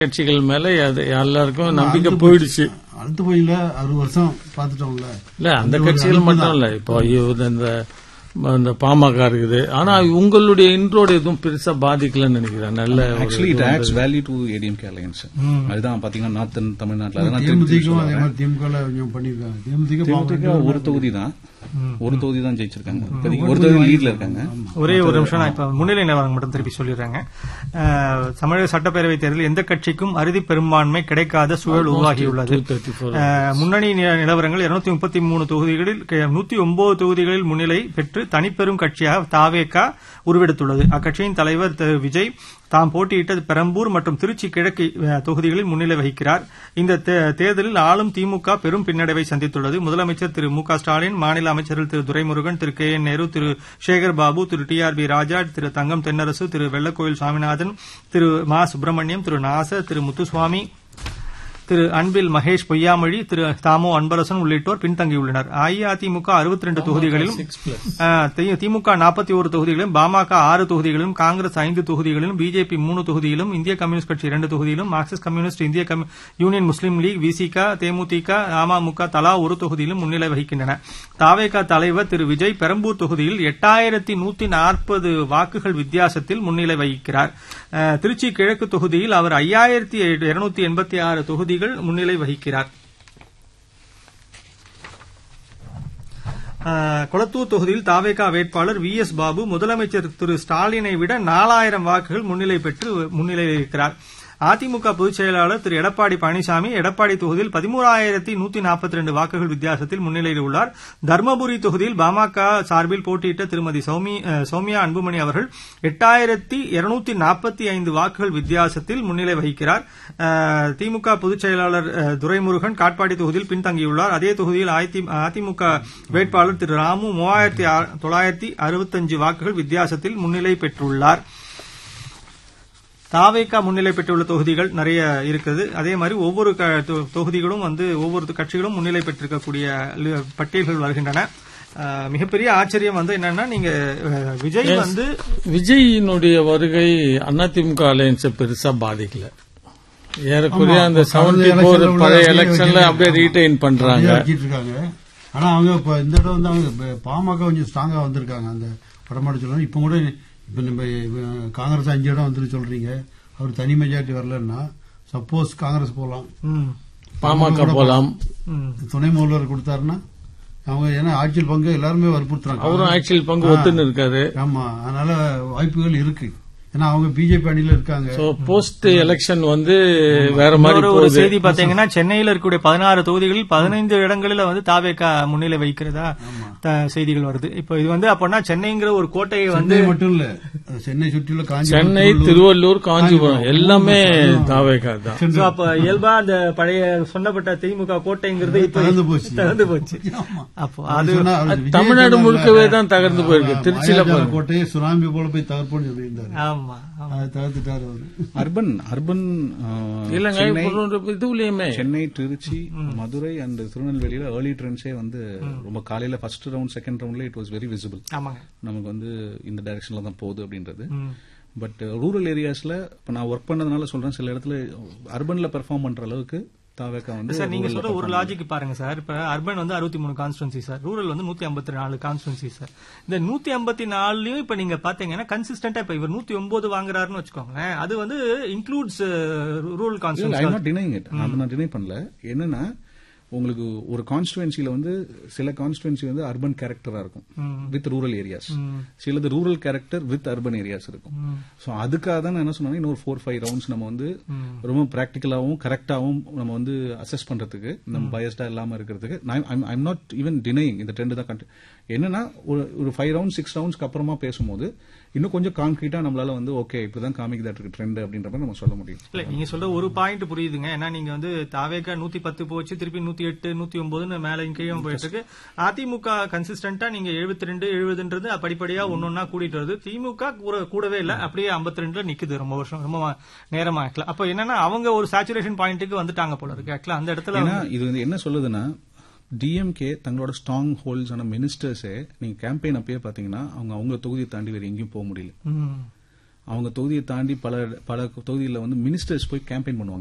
கட்சிகள் மேல அது எல்லாருக்கும் நம்பிக்கை போயிடுச்சு அடுத்து போயில அறுபது வருஷம் பார்த்துட்டோம்ல இல்ல அந்த கட்சிகள் மட்டும் இல்ல இப்போ இவரு இந்த இந்த பாமக இருக்குது ஆனா உங்களுடைய இன்ட்ரோட எதுவும் பெருசா பாதிக்கலன்னு நினைக்கிறேன் நல்ல ஒரு actually it adds value to AIADMK alliance அதுதான் பாத்தீங்கன்னா நார்த்தன் தமிழ்நாட்டில் அதெல்லாம் திருப்பி தேமுதிகவும் சொல்லுவாங்க. அதே மாதிரி திமுக கொஞ்சம் பண்ணிருக்காங்க தேமுதிக தேமுதிக ஒரு தொகுதி தான் ஒரு தொகுதி தான் ஜெயிச்சிருக்காங்க இப்போதைக்கு ஒரு தொகுதி லீட்ல இருக்காங்க ஒரே ஒரு நிமிஷம் நான் இப்ப முன்னிலை நிலவரம் மட்டும் திருப்பி சொல்லிடுறேங்க அஹ், தமிழக சட்டப்பேரவை தேர்தலில் எந்த கட்சிக்கும் அறுதி பெரும்பான்மை கிடைக்காத சூழல் உருவாகியுள்ளது 234. அஹ், முன்னணி நி- நிலவரங்கள் இருநூத்தி முப்பத்தி மூணு தொகுதிகளில் நூத்தி ஒன்பது தொகுதிகளில் முன்னிலை பெற்று தனிப்பெரும் கட்சியாக தாவேகா உருவெடுத்துள்ளது அக்கட்சியின் தலைவர் திரு விஜய் தாம் போட்டியிட்ட பெரம்பூர் மற்றும் திருச்சி கிழக்கு அஹ், தொகுதிகளில் முன்னிலை வகிக்கிறார் இந்த தே- தேர்தலில் ஆளும் திமுக பெரும் பின்னடைவை சந்தித்துள்ளது முதலமைச்சர் திரு மு க ஸ்டாலின் மாநில அமைச்சர்கள் திரு துரைமுருகன் திரு கே என் நேரு திரு சேகர் பாபு திரு டி ஆர் பி ராஜா திரு தங்கம் தென்னரசு திரு வெள்ளக்கோயில் சுவாமிநாதன் திரு மா சுப்பிரமணியம் திரு நாசர் திரு முத்துசுவாமி திரு அன்பில் மகேஷ் பொய்யாமொழி திரு தாமோ அன்பரசன் உள்ளிட்டோர் பின்தங்கியுள்ளனர் அஇஅதிமுக அறுபத்தி ரெண்டு தொகுதிகளிலும் அஹ், தி- திமுக நாற்பத்தி ஒரு தொகுதிகளிலும் பாமக ஆறு தொகுதிகளிலும் காங்கிரஸ் ஐந்து தொகுதிகளிலும் பிஜேபி மூணு தொகுதியிலும் இந்திய கம்யூனிஸ்ட் கட்சி இரண்டு தொகுதியிலும் மார்க்சிஸ்ட் கம்யூனிஸ்ட் இந்திய கம்யூ- Union Muslim League VCK DMDK AMMK தலா ஒரு தொகுதியிலும் முன்னிலை வகிக்கின்றன தாவேகா தலைவர் திரு விஜய் பெரம்பூர் தொகுதியில் எட்டாயிரத்தி நூத்தி நாற்பது வாக்குகள் வித்தியாசத்தில் முன்னிலை வகிக்கிறார் அஹ், திருச்சி கிழக்கு தொகுதியில் அவர் ஐயாயிரத்தி இருநூத்தி எண்பத்தி ஆறு தொகுதிகள் முன்னிலை வகிக்கிறார் அஹ், கொளத்தூர் தொகுதியில் தாவேகா வேட்பாளர் வி எஸ் பாபு முதலமைச்சர் திரு ஸ்டாலினை விட நாலாயிரம் வாக்குகள் முன்னிலை பெற்று முன்னிலை இருக்கிறார் அதிமுக பொதுச் செயலாளர் திரு எடப்பாடி பழனிசாமி எடப்பாடி தொகுதியில் பதிமூறாயிரத்தி நூத்தி நாற்பத்தி ரெண்டு வாக்குகள் வித்தியாசத்தில் முன்னிலையில் உள்ளார் தர்மபுரி தொகுதியில் பாமக சார்பில் போட்டியிட்ட திருமதி சௌமி அஹ், சௌமியா அன்புமணி அவர்கள் எட்டாயிரத்தி இருநூத்தி நாற்பத்தி ஐந்து வாக்குகள் வித்தியாசத்தில் முன்னிலை வகிக்கிறார் அஹ், திமுக பொதுச் செயலாளர் அஹ், துரைமுருகன் காட்பாடி தொகுதியில் பின்தங்கியுள்ளார் அதே தொகுதியில் அதி- அதிமுக வேட்பாளர் திரு ராமு மூவாயிரத்தி தொள்ளாயிரத்தி அறுபத்தஞ்சு வாக்குகள் வித்தியாசத்தில் முன்னிலை பெற்றுள்ளார் தாவேக்கா முன்னிலை பெற்றுள்ள தொகுதிகள் நிறைய இருக்குது அதே மாதிரி ஒவ்வொரு க- தொ- தொகுதிகளும் வந்து ஒவ்வொரு கட்சிகளும் முன்னிலை பெற்றிருக்கக்கூடிய லி- பட்டியல்கள் வருகின்றன அஹ், மிகப்பெரிய ஆச்சரியம் வந்து என்னன்னா நீங்க அஹ், விஜய் வந்து விஜயினுடைய வருகை அதிமுக அலையன்ஸை பெருசா பாதிக்கல ஏறக்குறைய ஆமா, அந்த அப்ப செவன்டி கடந்த போர் எலெக்ஷன்ல பழைய உள்ள எலெக்ஷன்ல அப்படியே அப்படியே ரீடைன் பண்றாங்க அப்படியே வச்சிட்டு இருக்காங்க ஆனா அவங்க இப்ப இந்த இடம் வந்து அவங்க இப்ப பாமக கொஞ்சம் ஸ்ட்ராங்கா வந்திருக்காங்க அந்த வடமாடு சொல்லணும் இப்ப கூட இப்ப நம்ம அஹ், காங்கிரஸ் அஞ்சு இடம் வந்து சொல்றீங்க அவர் தனி மெஜாரிட்டி வரலன்னா சப்போஸ் காங்கிரஸ் போலாம் ம், பாமக போலாம் ம், துணை முதல்வர் கொடுத்தாருன்னா அவங்க ஏன்னா ஆட்சியில் பங்கு எல்லாருமே வற்புறுத்துறாங்க அவரும் ஆக்சுவல் பங்கு ஒத்துன்னு இருக்காரு ஆமா அதனால வாய்ப்புகள் இருக்கு ஏன்னா அவங்க பிஜேபி அணியில இருக்காங்க சோ போஸ்ட் எலெக்ஷன் வந்து வேற மாதிரி இன்னொரு ஒரு போகுது செய்தி பாத்தீங்கன்னா சென்னையில இருக்கக்கூடிய பதினாறு தொகுதிகளில் பதினைந்து இடங்களில் வந்து தாவேக்கா முன்னிலை வைக்கிறதா த- செய்திகள் வருது இப்போ இது வந்து அப்போனா சென்னைங்கிற ஒரு கோட்டையை வந்து சென்னை மட்டும் இல்ல சென்னை சுற்றியுள்ள காஞ்சிபுரம் சென்னை திருவள்ளூர் காஞ்சிபுரம் எல்லாமே தாவேகா தான் So, அப்ப இயல்பா அந்த பழைய சொன்னப்பட்ட திமுக கோட்டைங்கிறது இப்ப தகர்ந்து போச்சு. தகர்ந்து போச்சு ஆமா. அப்போ அவர் அது சொன்னா- அவர் விஜய் தமிழ்நாடு சொன்னார்ல, முழுக்கவே தான் தகர்ந்து போயிருக்கு. ஆமா, திருச்சியில மாயாஜால பாருங்க. கோட்டையை சுனாமி போல போய் தகர்ப்போம்னு சொல்லியிருந்தாரு ஆமா ஆமா. அதை தகர்த்துட்டாரு அவரு அர்பன் அர்பன் இல்லங்க சென்னை இப்போ ஒரு இதுலயுமே சென்னை திருச்சி மதுரை அண்ட் திருநெல்வேலியில ஏர்லி ட்ரெண்ட்ஸே வந்து ரொம்ப காலையில ஃபர்ஸ்ட் ரவுண்ட் செகண்ட் ரவுண்ட்ல இட் வாஸ் வெரி விசிபிள் ஆமாங்க நமக்கு வந்து இந்த டைரக்ஷன்ல தான் போகுது அப்படின்றது ம். பட் ரூரல் ஏரியாஸ்ல இப்ப நான் ஒர்க் பண்ணதுனால சொல்றேன் சில இடத்துல அர்பன்ல பெர்ஃபார்ம் பண்ற அளவுக்கு தாவேக்கா வந்து சார் நீங்க rural ல சொல்ற ஒரு perform லாஜிக் பாருங்க சார் இப்ப அர்பன் வந்து அறுபத்தி மூணு கான்ஸ்டுவன்சி சார் ரூரல் வந்து நூத்தி ஐம்பத்தி நாலு கான்ஸ்டுவன்சி சார் இந்த நூத்தி ஐம்பத்தி நாலுலயும் இப்ப நீங்க பாத்தீங்கன்னா கன்சிஸ்டன்டா இப்ப இவர் நூத்தி ஒன்பது வாங்குறாருன்னு வச்சுக்கோங்களேன் அது வந்து இன்க்ளூட்ஸ் ரூரல் இல்ல I constituency not denying it அது நான் டினை பண்ணல என்னன்னா உங்களுக்கு ஒரு கான்ஸ்டுவன்சில வந்து சில கான்ஸ்டுவன்சி வந்து அர்பன் கேரக்டரா இருக்கும் வித் ரூரல் ஏரியாஸ் சிலது rural character with urban areas இருக்கும் சோ அதுக்காக தான் நான் என்ன சொன்னேன் இன்னொரு ஃபோர் ஃபைவ் ரவுண்ட்ஸ் நம்ம வந்து ரொம்ப பிராக்டிக்கலாவும் கரெக்டாவும் நம்ம வந்து அசஸ் பண்றதுக்கு நம்ம பயஸ்டா இல்லாம இருக்கிறதுக்கு ஐம் நாட் ஈவன் டினைங் இந்த ட்ரெண்ட் தான் கண்டு என்னன்னா ஒரு ஒரு ஃபைவ் ரவுண்ட் சிக்ஸ் ரவுண்ட்ஸ்க்கு அப்புறமா பேசும்போது இன்னும் கொஞ்சம் கான்கிரீட்டா நம்மளால வந்து ஓகே இப்படிதான் காமிக்குதா இருக்கு ட்ரெண்ட் அப்படின்ற மாதிரி நம்ம சொல்ல முடியும் இல்ல நீங்க சொல்ற ஒரு பாயிண்ட் புரியுதுங்க ஏன்னா நீங்க வந்து தாவேக்கா நூத்தி பத்து போச்சு திருப்பி நூத்தி எட்டு நூத்தி ஒன்பதுன்னு மேல கீழும் போயிட்டு இருக்கு அதிமுக கன்சிஸ்டன்டா நீங்க எழுபத்தி ரெண்டு எழுபதுன்றது படிப்படியா ஒன்னொன்னா கூட்டிட்டு வருது திமுக கூட- கூடவே இல்ல அப்படியே 52 ரெண்டுல நிக்குது ரொம்ப வருஷம் ரொம்ப நேரமா ஆக்கல அப்ப என்னன்னா அவங்க ஒரு சேச்சுரேஷன் பாயிண்ட்டுக்கு வந்துட்டாங்க போல இருக்கு ஆக்சுவலா அந்த இடத்துல ஏன்னா இது வந்து என்ன சொல்லுதுன்னா டிஎம்கே தங்களோட ஸ்ட்ராங் ஹோல்ஸ் ஆன மினிஸ்டர்ஸே நீங்க கேம்பெயின் அப்பயே பாத்தீங்கன்னா அவங்க அவங்க தொகுதியை தாண்டி வேற எங்கேயும் போக முடியல ம், அவங்க தொகுதியை தாண்டி பல பல தொகுதிகளில் வந்து மினிஸ்டர்ஸ் போய் கேம்பெயின் பண்ணுவாங்க